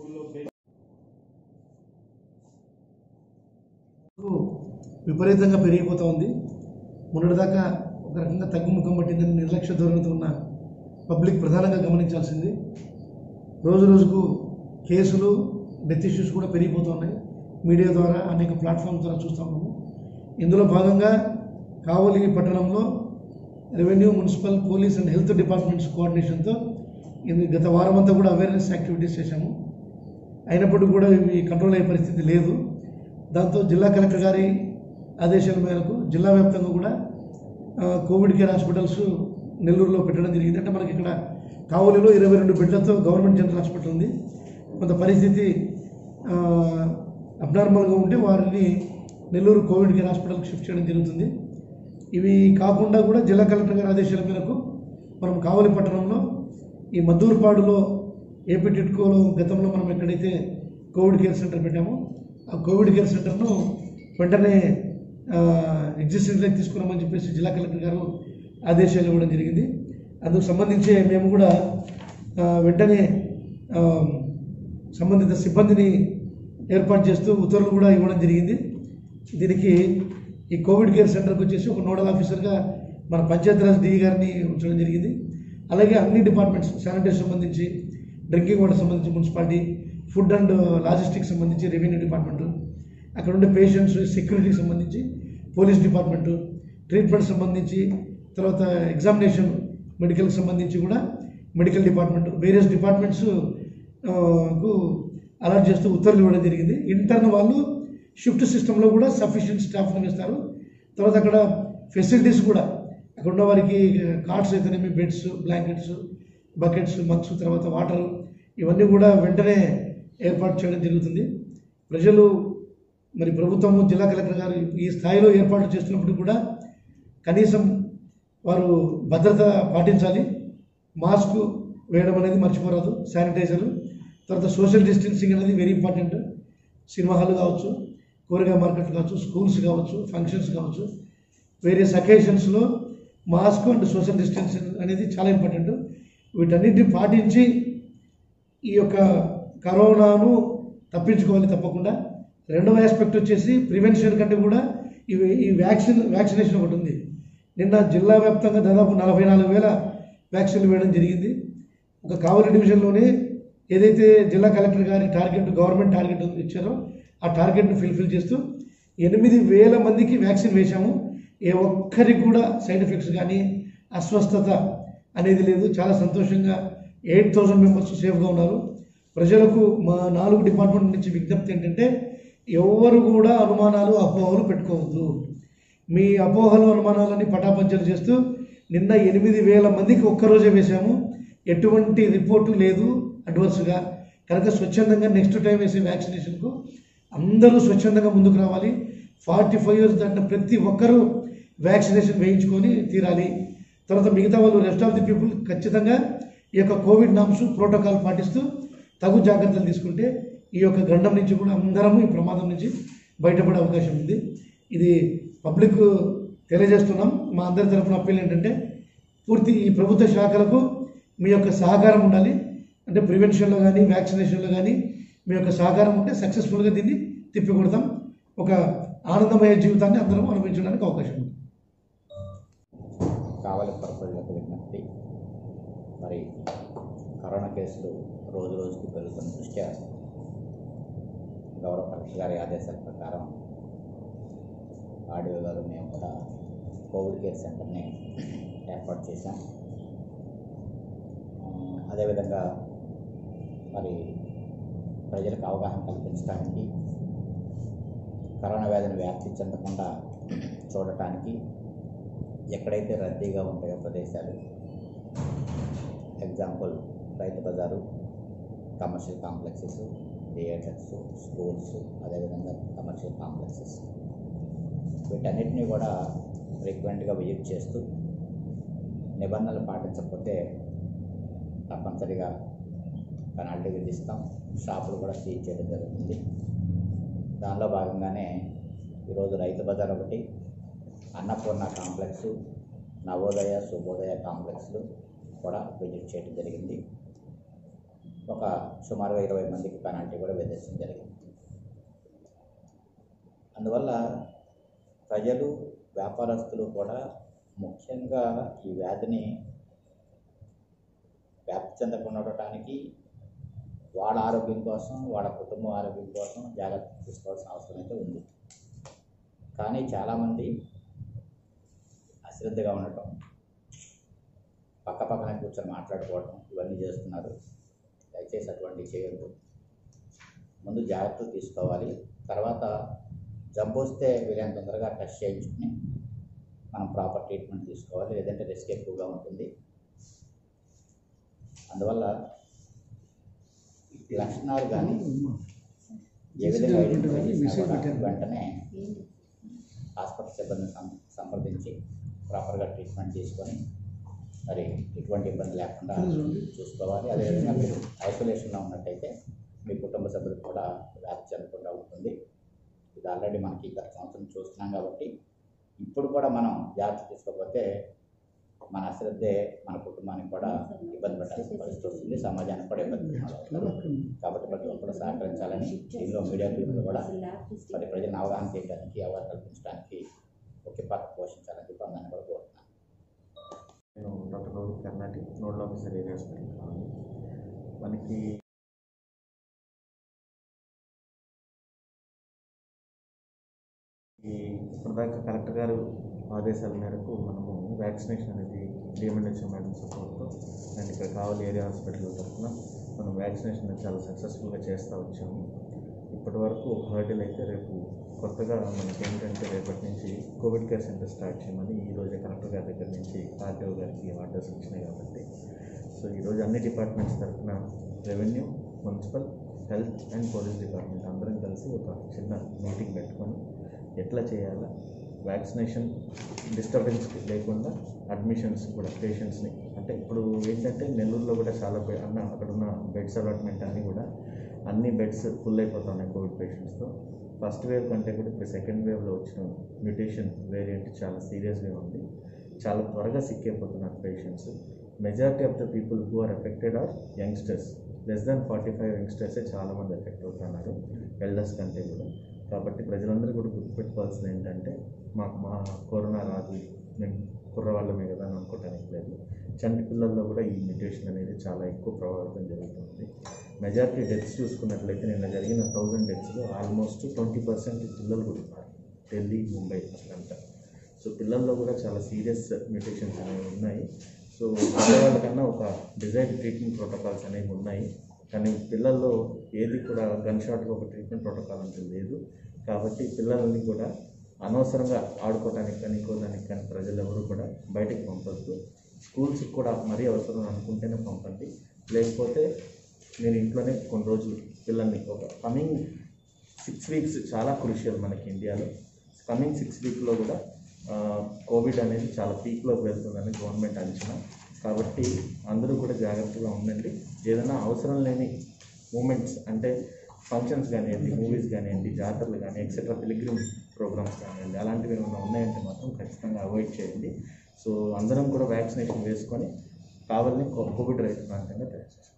విపరీతంగా పెరిగిపోతూ ఉంది మొన్నటిదాకా ఒక రకంగా తగ్గుముఖం పట్టిందని నిర్లక్ష్య ధోరణితో ఉన్న పబ్లిక్ ప్రధానంగా గమనించాల్సింది రోజు రోజుకు కేసులు డెత్ ఇష్యూస్ కూడా పెరిగిపోతూ ఉన్నాయి మీడియా ద్వారా అనేక ప్లాట్ఫామ్స్ ద్వారా చూస్తూ ఉన్నాము ఇందులో భాగంగా కావలి పట్టణంలో revenue municipal police and health departments కోఆర్డినేషన్తో ఇది గత వారం అంతా కూడా అవేర్నెస్ యాక్టివిటీస్ చేశాము అయినప్పటికీ కూడా ఇవి కంట్రోల్ అయ్యే పరిస్థితి లేదు దాంతో జిల్లా కలెక్టర్ గారి ఆదేశాల మేరకు జిల్లా వ్యాప్తంగా కూడా ఆ, కోవిడ్ కేర్ హాస్పిటల్స్ నెల్లూరులో పెట్టడం జరిగింది అంటే మనకి ఇక్కడ కావలిలో ఇరవై రెండు బెడ్లతో గవర్నమెంట్ జనరల్ హాస్పిటల్ ఉంది కొంత పరిస్థితి అబ్నార్మల్గా ఉంటే వారిని నెల్లూరు కోవిడ్ కేర్ హాస్పిటల్కి షిఫ్ట్ చేయడం జరుగుతుంది ఇవి కాకుండా కూడా జిల్లా కలెక్టర్ గారి ఆదేశాల మేరకు మనం కావలి పట్టణంలో ఈ మద్దూరుపాడులో ఏపీ టిట్కోలో గతంలో మనం ఎక్కడైతే కోవిడ్ కేర్ సెంటర్ పెట్టామో ఆ కోవిడ్ కేర్ సెంటర్ను వెంటనే ఎగ్జిస్టెన్స్లోకి తీసుకున్నామని చెప్పేసి జిల్లా కలెక్టర్ గారు ఆదేశాలు ఇవ్వడం జరిగింది అందుకు సంబంధించి మేము కూడా ఆ, వెంటనే ఆ, సంబంధిత సిబ్బందిని ఏర్పాటు చేస్తూ ఉత్తర్వులు కూడా ఇవ్వడం జరిగింది దీనికి ఈ కోవిడ్ కేర్ సెంటర్కి వచ్చేసి ఒక నోడల్ ఆఫీసర్గా మన పంచాయతీరాజ్ డిఈ గారిని ఉంచడం జరిగింది అలాగే అన్ని డిపార్ట్మెంట్స్ శానిటైజర్ సంబంధించి డ్రింకింగ్ వాటర్ సంబంధించి మున్సిపాలిటీ ఫుడ్ అండ్ లాజిస్టిక్స్ సంబంధించి రెవెన్యూ డిపార్ట్మెంట్ అక్కడ ఉండే పేషెంట్స్ సెక్యూరిటీకి సంబంధించి పోలీస్ డిపార్ట్మెంటు ట్రీట్మెంట్ సంబంధించి తర్వాత ఎగ్జామినేషన్ మెడికల్కి సంబంధించి కూడా మెడికల్ డిపార్ట్మెంట్ వేరియస్ డిపార్ట్మెంట్స్ ఆ, కు అలాట్ చేస్తూ ఉత్తర్వులు ఇవ్వడం జరిగింది ఇంటర్న్ వాళ్ళు షిఫ్ట్ సిస్టంలో కూడా సఫిషియెంట్ స్టాఫ్ని ఇస్తారు తర్వాత అక్కడ ఫెసిలిటీస్ కూడా అక్కడ ఉన్న వారికి కార్డ్స్ అయితేనేమి బెడ్స్ బ్లాంకెట్స్ బకెట్స్ మగ్స్ తర్వాత వాటర్ ఇవన్నీ కూడా వెంటనే ఏర్పాటు చేయడం జరుగుతుంది ప్రజలు మరి ప్రభుత్వము జిల్లా కలెక్టర్ గారు ఈ స్థాయిలో ఏర్పాటు చేస్తున్నప్పుడు కూడా కనీసం వారు భద్రత పాటించాలి మాస్క్ వేయడం అనేది మర్చిపోరాదు శానిటైజర్ తర్వాత సోషల్ డిస్టెన్సింగ్ అనేది వెరీ ఇంపార్టెంట్ సినిమా హాల్ కావచ్చు కూరగాయ మార్కెట్ కావచ్చు స్కూల్స్ కావచ్చు ఫంక్షన్స్ కావచ్చు వేరియస్ అకేషన్స్లో మాస్క్ అండ్ సోషల్ డిస్టెన్సింగ్ అనేది చాలా ఇంపార్టెంట్ వీటన్నిటిని పాటించి ఈ యొక్క కరోనాను తప్పించుకోవాలి తప్పకుండా రెండవ ఆస్పెక్ట్ వచ్చేసి ప్రివెన్షన్ కంటే కూడా ఇవి ఈ వ్యాక్సిన్ వ్యాక్సినేషన్ ఒకటి ఉంది నిన్న జిల్లా వ్యాప్తంగా దాదాపు నలభై నాలుగు వేల వ్యాక్సిన్లు వేయడం జరిగింది ఒక కావలి డివిజన్లోనే ఏదైతే జిల్లా కలెక్టర్ గారి టార్గెట్ గవర్నమెంట్ టార్గెట్ ఇచ్చారో ఆ టార్గెట్ను ఫుల్ఫిల్ చేస్తూ ఎనిమిది వేల మందికి వ్యాక్సిన్ వేశాము ఏ ఒక్కరికి కూడా సైడ్ ఎఫెక్ట్స్ కానీ అస్వస్థత అనేది లేదు చాలా సంతోషంగా ఎయిట్ థౌజండ్ మెంబర్స్ సేఫ్గా ఉన్నారు ప్రజలకు మా నాలుగు డిపార్ట్మెంట్ నుంచి విజ్ఞప్తి ఏంటంటే ఎవరు కూడా అనుమానాలు అపోహలు పెట్టుకోవద్దు మీ అపోహలు అనుమానాలని పటాపంచలు చేస్తూ నిన్న ఎనిమిది వేల మందికి ఒక్కరోజే వేశాము ఎటువంటి రిపోర్టు లేదు అడ్వర్స్గా కనుక స్వచ్ఛందంగా నెక్స్ట్ టైం వేసే వ్యాక్సినేషన్కు అందరూ స్వచ్ఛందంగా ముందుకు రావాలి ఫార్టీ ఫైవ్ ఇయర్స్ దాటిన ప్రతి ఒక్కరూ వ్యాక్సినేషన్ వేయించుకొని తీరాలి తర్వాత మిగతా వాళ్ళు రెస్ట్ ఆఫ్ ది పీపుల్ ఖచ్చితంగా ఈ యొక్క కోవిడ్ నామ్స్ ప్రోటోకాల్ పాటిస్తూ తగు జాగ్రత్తలు తీసుకుంటే ఈ యొక్క గండం నుంచి కూడా అందరము ఈ ప్రమాదం నుంచి బయటపడే అవకాశం ఉంది ఇది పబ్లిక్ తెలియజేస్తున్నాం మా అందరి తరఫున అప్పీల్ ఏంటంటే పూర్తి ఈ ప్రభుత్వ శాఖలకు మీ యొక్క సహకారం ఉండాలి అంటే ప్రివెన్షన్లో కానీ వ్యాక్సినేషన్లో కానీ మీ యొక్క సహకారం ఉంటే సక్సెస్ఫుల్గా దీన్ని తిప్పికొడతాం ఒక ఆనందమయ జీవితాన్ని అందరం అనుభవించడానికి అవకాశం ఉంది కావలి ప్రజలకు విజ్ఞప్తి మరి కరోనా కేసులు రోజు రోజుకి పెరుగుతున్న దృష్ట్యా గౌరవ కలెక్టర్ గారి ఆదేశాల ప్రకారం ఆడియో గారు మేము కూడా కోవిడ్ కేర్ సెంటర్ని ఏర్పాటు చేశాం ఆ, అదేవిధంగా మరి ప్రజలకు అవగాహన కల్పించడానికి కరోనా వ్యాధిని వ్యాప్తి చెందకుండా చూడటానికి ఎక్కడైతే రద్దీగా ఉంటాయో ప్రదేశాలు ఎగ్జాంపుల్ రైతు బజారు కమర్షియల్ కాంప్లెక్సెస్ థియేటర్స్ స్కూల్స్ అదేవిధంగా కమర్షియల్ కాంప్లెక్సెస్ వీటన్నిటిని కూడా ఫ్రీక్వెంట్గా విజిట్ చేస్తూ నిబంధనలు పాటించకపోతే తప్పనిసరిగా పెనాల్టీ విధిస్తాం షాపులు కూడా సీజ్ చేయడం జరుగుతుంది దానిలో భాగంగానే ఈరోజు రైతు బజార్ ఒకటి అన్నపూర్ణ కాంప్లెక్స్ నవోదయ శుభోదయ కాంప్లెక్స్లు కూడా విజిట్ చేయడం జరిగింది ఒక సుమారుగా ఇరవై మందికి పెనాల్టీ కూడా విధించడం జరిగింది అందువల్ల ప్రజలు వ్యాపారస్తులు కూడా ముఖ్యంగా ఈ వ్యాధిని వ్యాప్తి చెందకుండా ఉండటానికి వాళ్ళ ఆరోగ్యం కోసం వాళ్ళ కుటుంబం ఆరోగ్యం కోసం జాగ్రత్త తీసుకోవాల్సిన అవసరం అయితే ఉంది కానీ చాలామంది అశ్రద్ధగా ఉండటం పక్క పక్కన కూర్చొని మాట్లాడుకోవడం ఇవన్నీ చేస్తున్నారు దయచేసి అటువంటివి చేయొద్దు ముందు జాగ్రత్తలు తీసుకోవాలి తర్వాత జబ్బు వస్తే వీలైన తొందరగా టెస్ట్ చేయించుకుని మనం ప్రాపర్ ట్రీట్మెంట్ తీసుకోవాలి లేదంటే రిస్క్ ఎక్కువగా ఉంటుంది అందువల్ల ఈ లక్షణాలు కానీ ఏ విధంగా ఐడెంటిఫై చేసినా కూడా వెంటనే హాస్పిటల్ సిబ్బందిని సం సంప్రదించి ప్రాపర్గా ట్రీట్మెంట్ తీసుకొని మరి ఎటువంటి ఇబ్బంది లేకుండా చూసుకోవాలి అదేవిధంగా మీరు ఐసోలేషన్లో ఉన్నట్టయితే మీ కుటుంబ సభ్యులకు కూడా వ్యాప్తి చెందకుండా ఉంటుంది ఇది ఆల్రెడీ మనకి గత సంవత్సరం చూస్తున్నాం కాబట్టి ఇప్పుడు కూడా మనం జాగ్రత్త తీసుకోకపోతే మన అశ్రద్ధే మన కుటుంబానికి కూడా ఇబ్బంది పెట్టాల్సిన పరిస్థితి వస్తుంది సమాజానికి కూడా ఇబ్బంది పెట్టాలి కాబట్టి ప్రతి ఒక్కరు సహకరించాలని దీనిలో మీడియా పీపుల్ కూడా మరి ప్రజలను అవగాహన చేయడానికి అవగాహన కల్పించడానికి ముఖ్య పాత్ర పోషించాలని చెప్పి అందరినీ కూడా కోరుతున్నాను నేను doctor Rohit Karnati nodal officer area hospital Kavali మనకి ఈ ఇప్పటిదాకా కలెక్టర్ గారు ఆదేశాల మేరకు మనము వ్యాక్సినేషన్ అనేది డిఎంఎన్హెచ్ఎం మేడం సపోర్ట్తో అండ్ ఇక్కడ కావాలి ఏరియా హాస్పిటల్ తరఫున మనం వ్యాక్సినేషన్ అనేది చాలా సక్సెస్ఫుల్గా చేస్తూ వచ్చాము ఇప్పటి వరకు ఒక హర్డిల్ అయితే రేపు కొత్తగా మనకి ఏంటంటే రేపటి నుంచి కోవిడ్ కేర్ సెంటర్ స్టార్ట్ చేయమని ఈ రోజే కలెక్టర్ గారి దగ్గర నుంచి ఆర్టీఓ గారికి ఆర్డర్స్ వచ్చినాయి కాబట్టి సో ఈరోజు అన్ని డిపార్ట్మెంట్స్ తరఫున revenue municipal health and police department అందరం కలిసి ఒక చిన్న మీటింగ్ పెట్టుకొని ఎట్లా చేయాలా వ్యాక్సినేషన్ డిస్టర్బెన్స్ లేకుండా అడ్మిషన్స్ కూడా పేషెంట్స్ని అంటే ఇప్పుడు ఏంటంటే నెల్లూరులో కూడా చాలా బె- అన్న అక్కడ ఉన్న బెడ్స్ అలాట్మెంట్ అన్నీ కూడా అన్ని బెడ్స్ ఫుల్ అయిపోతున్నాయి కోవిడ్ పేషెంట్స్తో ఫస్ట్ వేవ్ కంటే కూడా ఇప్పుడు సెకండ్ వేవ్లో వచ్చిన మ్యూటేషన్ వేరియంట్ చాలా సీరియస్గా ఉంది చాలా త్వరగా సిక్ అయిపోతున్నారు patients majority of the people who are affected are youngsters less than forty five యంగ్స్టర్సే చాలామంది ఎఫెక్ట్ అవుతున్నారు ఎల్డర్స్ కంటే కూడా కాబట్టి ప్రజలందరూ కూడా గుర్తుపెట్టుకోవాల్సింది ఏంటంటే మాకు మా కరోనా రాదు మేము కుర్రవాళ్ళమే కదా అని అనుకోవటానికి లేదు చంటి పిల్లల్లో కూడా ఈ మ్యూటేషన్ అనేది చాలా ఎక్కువ ప్రభావితం జరుగుతుంది మెజారిటీ డెత్స్ చూసుకున్నట్లయితే నిన్న జరిగిన థౌజండ్ డెత్స్లో ఆల్మోస్ట్ ట్వంటీ పర్సెంట్ పిల్లలు కూడా ఉన్నారు ఢిల్లీ ముంబై అసలంతా సో పిల్లల్లో కూడా చాలా సీరియస్ మ్యూటేషన్స్ అనేవి ఉన్నాయి సో పెద్దవాళ్ళకన్నా ఒక డిజైన్ ట్రీట్మెంట్ ప్రోటోకాల్స్ అనేవి ఉన్నాయి కానీ పిల్లల్లో ఏది కూడా గన్ షాట్గా ఒక ట్రీట్మెంట్ ప్రోటోకాల్ అంటే లేదు కాబట్టి పిల్లల్ని కూడా అనవసరంగా ఆడుకోవడానికి కానీ ఇంకోదానికి కానీ ప్రజలు ఎవరు కూడా బయటికి పంపొద్దు స్కూల్స్కి కూడా మరీ అవసరం అనుకుంటేనే పంపండి లేకపోతే నేను ఇంట్లోనే కొన్ని రోజులు పిల్లల్ని ఒక కమింగ్ సిక్స్ వీక్స్ చాలా క్రూషియల్ మనకి ఇండియాలో కమింగ్ సిక్స్ వీక్లో కూడా ఆ, కోవిడ్ అనేది చాలా పీక్లోకి వెళ్తుందని గవర్నమెంట్ అంచనా కాబట్టి అందరూ కూడా జాగ్రత్తగా ఉండండి ఏదైనా అవసరం లేని మూమెంట్స్ అంటే ఫంక్షన్స్ కానివ్వండి మూవీస్ కానివ్వండి జాతరలు కానీ ఎక్సెట్రా పిలిగ్రిమ్ ప్రోగ్రామ్స్ కానివ్వండి అలాంటివి ఏమైనా ఉన్నాయంటే మాత్రం ఖచ్చితంగా అవాయిడ్ చేయండి సో అందరం కూడా వ్యాక్సినేషన్ వేసుకొని కావాలని కోవిడ్ రైతు ప్రాంతంగా తయారు చేసుకోండి